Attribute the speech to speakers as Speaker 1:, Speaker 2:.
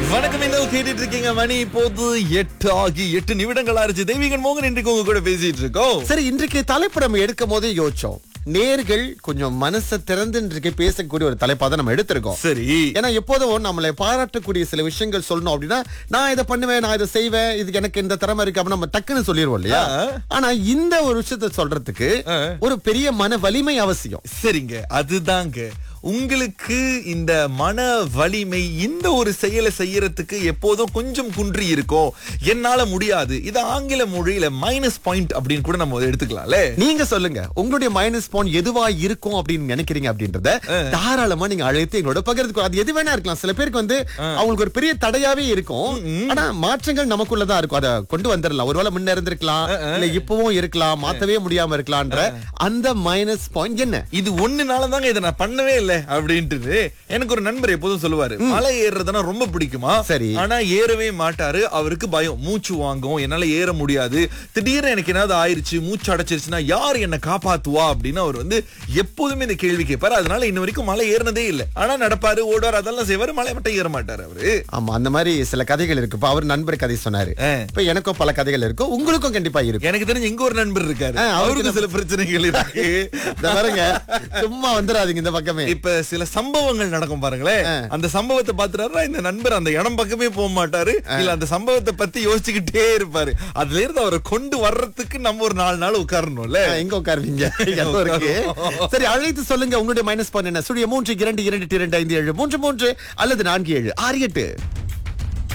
Speaker 1: வணக்கம் என்ன கேட்டுட்டு இருக்கீங்க மணி இப்போது எட்டு ஆகி எட்டு நிமிடங்கள் ஆச்சு தெய்வீகன் மோகன் இன்றைக்கு உங்க கூட பேசிட்டு இருக்கோம்
Speaker 2: சரி இன்றைக்கு தலைப்பு நம்ம எடுக்கும் போதே யோசிச்சோம் நேர்கள் கொஞ்சம் மனசை திறந்து இன்றைக்கு பேசக்கூடிய ஒரு தலைப்பா தான் நம்ம எடுத்திருக்கோம்
Speaker 1: சரி
Speaker 2: ஏன்னா எப்போதும் நம்மளை பாராட்டக்கூடிய சில விஷயங்கள் சொல்லணும் அப்படின்னா நான் இதை பண்ணுவேன் நான் இதை செய்வேன் இதுக்கு எனக்கு இந்த திறமை இருக்கு அப்படின்னு நம்ம டக்குன்னு சொல்லிடுவோம் இல்லையா
Speaker 1: ஆ.
Speaker 2: ஆனா இந்த ஒரு விஷயத்த சொல்றதுக்கு
Speaker 1: ஆ.
Speaker 2: ஒரு பெரிய மன வலிமை அவசியம்
Speaker 1: சரிங்க அதுதாங்க உங்களுக்கு இந்த மன வலிமை இந்த ஒரு செயலை செய்யறதுக்கு எப்போதும் கொஞ்சம் குன்றி இருக்கும் என்னால முடியாது இது ஆங்கில மொழியில மைனஸ் பாயிண்ட் அப்படின்னு கூட நம்ம எடுத்துக்கலாம்ல
Speaker 2: நீங்க சொல்லுங்க உங்களுடைய மைனஸ் பாயிண்ட் எதுவா இருக்கும் அப்படின்னு நினைக்கிறீங்க அப்படின்றத தாராளமா நீங்க அழைத்து எங்களோட பகிர்ந்து அது எது வேணா இருக்கலாம் சில பேருக்கு வந்து அவங்களுக்கு ஒரு பெரிய தடையாவே இருக்கும் ஆனா மாற்றங்கள் நமக்குள்ளதான் இருக்கும் அதை கொண்டு வந்துடலாம் ஒருவேளை முன்ன இருந்திருக்கலாம் இல்ல இப்பவும் இருக்கலாம் மாத்தவே முடியாம இருக்கலாம்ன்ற அந்த மைனஸ் பாயிண்ட் என்ன
Speaker 1: இது ஒண்ணுனால தாங்க இதை நான் பண்ணவே இல்லை அப்படின்ட்டு எனக்கு ஒரு நண்பர் எப்போதும் சொல்லுவாரு மலை ஏறுறதுனா ரொம்ப பிடிக்குமா
Speaker 2: சரி.
Speaker 1: ஆனா ஏறவே மாட்டாரு அவருக்கு பயம் மூச்சு வாங்கும் என்னால ஏற முடியாது திடீர்னு எனக்கு ஏதாவது ஆயிருச்சு மூச்சு அடைச்சிருச்சுன்னா யார் என்ன காப்பாத்துவா அப்படின்னு அவர் வந்து எப்போதுமே இந்த கேள்வி கேட்பாரு அதனால இன்ன வரைக்கும் மலை ஏறினதே இல்லை ஆனா நடப்பாரு ஓடுவார் அதெல்லாம் செய்வாரு மலை மட்டும் ஏற மாட்டாரு அவரு
Speaker 2: ஆமா அந்த மாதிரி சில கதைகள் இருக்கு இப்ப அவர் நண்பர் கதை சொன்னாரு
Speaker 1: ஆ.
Speaker 2: இப்ப எனக்கும் பல கதைகள் இருக்கும் உங்களுக்கும் கண்டிப்பா இருக்கும்
Speaker 1: எனக்கு தெரிஞ்சு இங்க ஒரு நண்பர் இருக்காரு
Speaker 2: ஆ, அவருக்கு
Speaker 1: அவருக்கு சில பிரச்சனைகள் இருக்கு
Speaker 2: இந்த பாருங்க சும்மா வந்துடாதீங்க இந்த பக்கமே
Speaker 1: இப்ப சில சம்பவங்கள் நடக்கும் பாருங்களேன் அந்த சம்பவத்தை பாத்துட்டாருன்னா இந்த நண்பர் அந்த இடம் பக்கமே போக மாட்டாரு இல்ல அந்த சம்பவத்தை பத்தி யோசிச்சுக்கிட்டே இருப்பாரு அதுல இருந்து அவரை கொண்டு வர்றதுக்கு நம்ம ஒரு நாலு நாள் உட்காரணும்ல
Speaker 2: ஆ, எங்க உட்காருவீங்க எங்க இருக்கு சரி அழைத்து சொல்லுங்க உங்களுடைய மைனஸ் பாயிண்ட் என்ன சுழிய மூன்று இரண்டு இரண்டு இரண்டு ஐந்து ஏழு மூன்று மூன்று அல்லது நான்கு ஏழு ஆறு எட்டு